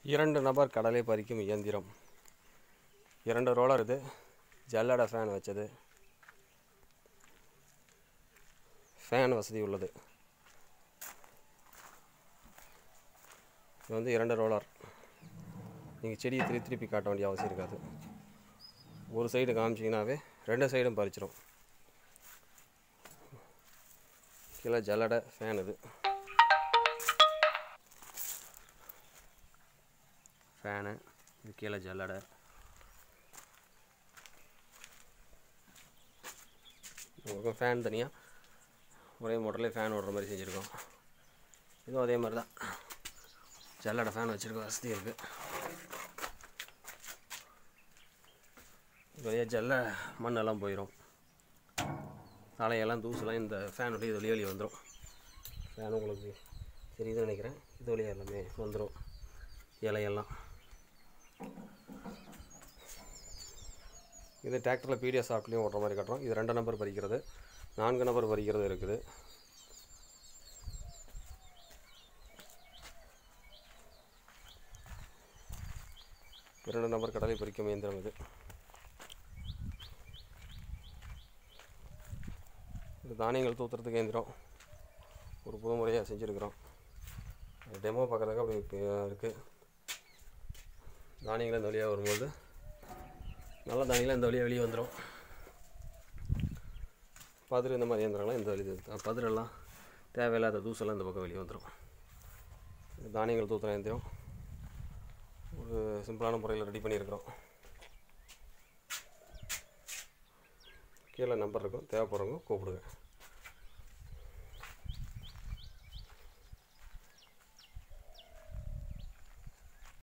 இரண்டு நபர் கடலை பறிக்கும் இயந்திரம் இரண்டு ரோலர் இது ஜல்லடை ஃபேன் வச்சது ஃபேன் வசதி உள்ளது இது வந்து இரண்டு ரோலர் நீங்கள் செடியை திருப்பி திருப்பி காட்ட வேண்டிய அவசியம் இருக்காது ஒரு சைடு காமிச்சிங்கனாவே ரெண்டு சைடும் பறிச்சிடும் கீழே ஜல்லடை ஃபேன் இது ஃபேனு இது கீழே ஜல்லடை உங்களுக்கு ஃபேன் தனியாக ஒரே மோட்டர்லேயே ஃபேன் ஓடுற மாதிரி செஞ்சுருக்கோம் இதுவும் அதே மாதிரி தான் ஜல்லடை ஃபேன் வச்சுருக்க வசதி இருக்குது வெளியே ஜல்ல மண்ணெல்லாம் போயிடும் தலையெல்லாம் தூசுலாம் இந்த ஃபேனுடைய இது வழியே வெளியே வந்துடும் ஃபேன் உங்களுக்கு தெரியுதுன்னு நினைக்கிறேன் இது வழியாக எல்லாமே வந்துடும் இலையெல்லாம் இது டிராக்டரில் பிடிஎஸ் சாஃப்ட்லேயும் ஓட்டுற மாதிரி கட்டுறோம் இது ரெண்டு நம்பர் பறிக்கிறது நான்கு நபர் பறிக்கிறது இருக்குது இரண்டு நபர் கடலை பறிக்கும் இயந்திரம் இது இது தானியங்கள் தூத்துறதுக்கு இயந்திரம் ஒரு புது முறையாக செஞ்சுருக்குறோம் டெமோ பார்க்குறதுக்கு அப்படி இப்போ இருக்குது தானியங்கள் இந்த வழியாக வரும்போது நல்ல தானியங்கள் இந்த வழியாக வெளியே வந்துடும் பதிரு இந்த மாதிரி இயந்திரங்கள்லாம் இந்த வழி பதிரெல்லாம் தேவையில்லாத தூசெல்லாம் இந்த பக்கம் வெளியே வந்துடும் தானியங்கள் தூத்துற இயந்திரம் ஒரு சிம்பிளான முறையில் ரெடி பண்ணியிருக்கிறோம் கீழே நம்பர் இருக்கும் தேவைப்படுறவங்க கூப்பிடுங்க